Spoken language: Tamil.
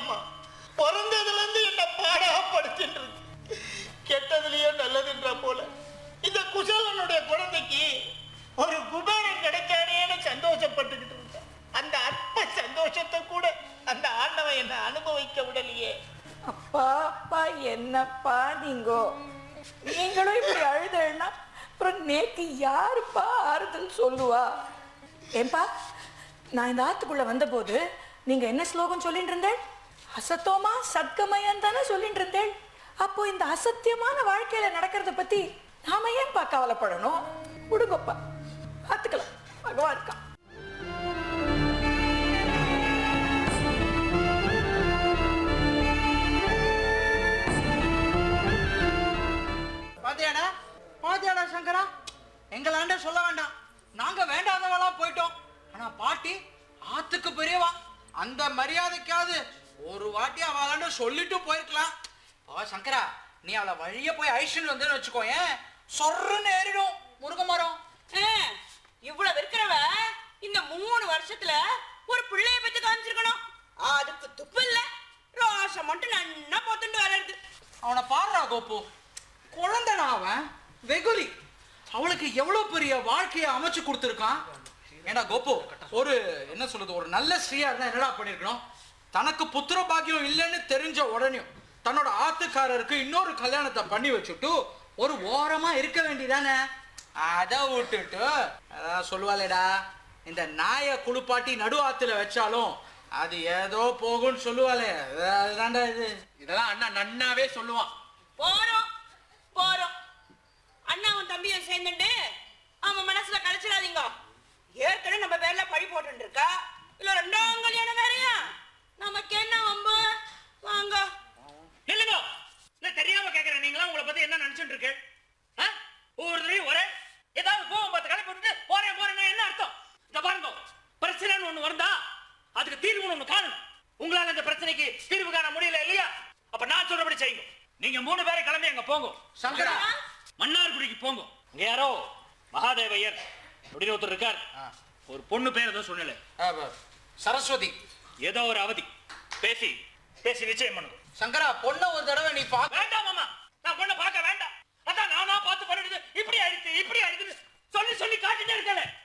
அம்மா பிறந்ததுல இருந்து என்ன பாடப்படுத்திட்டு இருக்கு கெட்டதுலயோ நல்லதுன்ற போல இந்த குசலனுடைய குழந்தைக்கு ஒரு குபேரன் கிடைச்சானேன்னு சந்தோஷப்பட்டுக்கிட்டு இருக்கேன் அந்த அற்ப சந்தோஷத்தை கூட அந்த ஆண்டவன் என்ன அனுபவிக்க விடலையே அப்பா அப்பா என்னப்பா நீங்கோ நீங்களும் இப்படி அழுதேன்னா அப்புறம் நேக்கு யாருப்பா ஆறுதல் சொல்லுவா ஏன்பா நான் இந்த ஆத்துக்குள்ள வந்தபோது நீங்க என்ன ஸ்லோகம் சொல்லிட்டு இருந்தேன் அசத்தோமா சத்கமயம் தானே சொல்லிட்டு இருந்தேன் அப்போ இந்த அசத்தியமான வாழ்க்கையில நடக்கிறத பத்தி நாம ஏன்பா கவலைப்படணும் விடுங்கப்பா பார்த்துக்கலாம் பகவான் இருக்கான் பாத்தியாடா பாத்தியாடா சங்கரா எங்களாண்ட சொல்ல வேண்டாம் நாங்க வேண்டாதவளா போயிட்டோம் ஆனா பாட்டி ஆத்துக்கு பெரியவா அந்த மரியாதைக்காவது ஒரு வாட்டி அவளாண்ட சொல்லிட்டு போயிருக்கலாம் பா சங்கரா நீ அவளை வழிய போய் ஐஷன் வந்துன்னு வச்சுக்கோ ஏன் சொர்றன்னு ஏறிடும் முருங்க மரம் ஆ, இவ்வளவு இருக்கிறவ இந்த மூணு வருஷத்துல ஒரு பிள்ளைய பத்தி காமிச்சிருக்கணும் அதுக்கு துப்பு இல்ல ரோஷம் மட்டும் நன்னா போத்துண்டு வளருது அவனை பாடுறா கோப்பு குழந்தைடா அவன் வெகுலி அவளுக்கு எவ்வளவு பெரிய வாழ்க்கையை அமைச்சு கொடுத்துருக்கான் ஏண்டா கோப்பு ஒரு என்ன சொல்றது ஒரு நல்ல ஸ்ரீயா இருந்தா என்னடா பண்ணிருக்கணும் தனக்கு புத்திர பாக்கியம் இல்லைன்னு தெரிஞ்ச உடனே தன்னோட ஆத்துக்காரருக்கு இன்னொரு கல்யாணத்தை பண்ணி வச்சுட்டு ஒரு ஓரமா இருக்க வேண்டியதானே அதை விட்டுட்டு அதான் சொல்லுவாளேடா இந்த நாயை குளிப்பாட்டி நடு ஆத்துல வச்சாலும் அது ஏதோ போகும்னு சொல்லுவாளே அது- அதுதான்டா இது இதெல்லாம் அண்ணா நன்னாவே சொல்லுவான் போறோம் போறோம் அண்ணாவும் தம்பியும் சேர்ந்துட்டு அவன் மனசுல கலைச்சிடாதீங்க ஏற்கனவே நம்ம பேர்ல பழி போட்டு இருக்கா இல்ல ரெண்டாம் கல்யாணம் வேறயா நமக்கு என்ன வம்பு வாங்க இல்லைங்க நான் தெரியாம கேக்குறேன் நீங்களா உங்களை பத்தி என்ன நினைச்சுட்டு இருக்கு ஆ? ஒவ்வொரு தடவையும் ஒரே ஏதாவது போகும் பார்த்து கடை போட்டுட்டு போறேன் போறேன்னா என்ன அர்த்தம் இந்த பாருங்க பிரச்சனைன்னு ஒண்ணு வந்தா அதுக்கு தீர்வுன்னு ஒண்ணு காணும் உங்களால இந்த பிரச்சனைக்கு தீர்வு காண முடியல இல்லையா அப்ப நான் சொல்றபடி செய்யுங்க நீங்க மூணு பேரை கிளம்பி அங்க போங்க சங்கரா மன்னார்குடிக்கு போங்க இங்க யாரோ மகாதேவையர் அப்படின்னு ஒருத்தர் இருக்கார் ஒரு பொண்ணு பேர் ஏதோ சொன்னல ஆ, சரஸ்வதி ஏதோ ஒரு அவதி பேசி பேசி நிச்சயம் பண்ணுங்க சங்கரா பொண்ணை ஒரு தடவை நீ பா வேண்டாம் மாமா நான் பொண்ணை பார்க்க வேண்டாம் அதான் நானா பார்த்து பண்ணிடுது இப்படி ஆயிடுச்சு இப்படி ஆயிடுச்சு சொல்லி சொல்லி காட்டிட்டே இருக்கேன்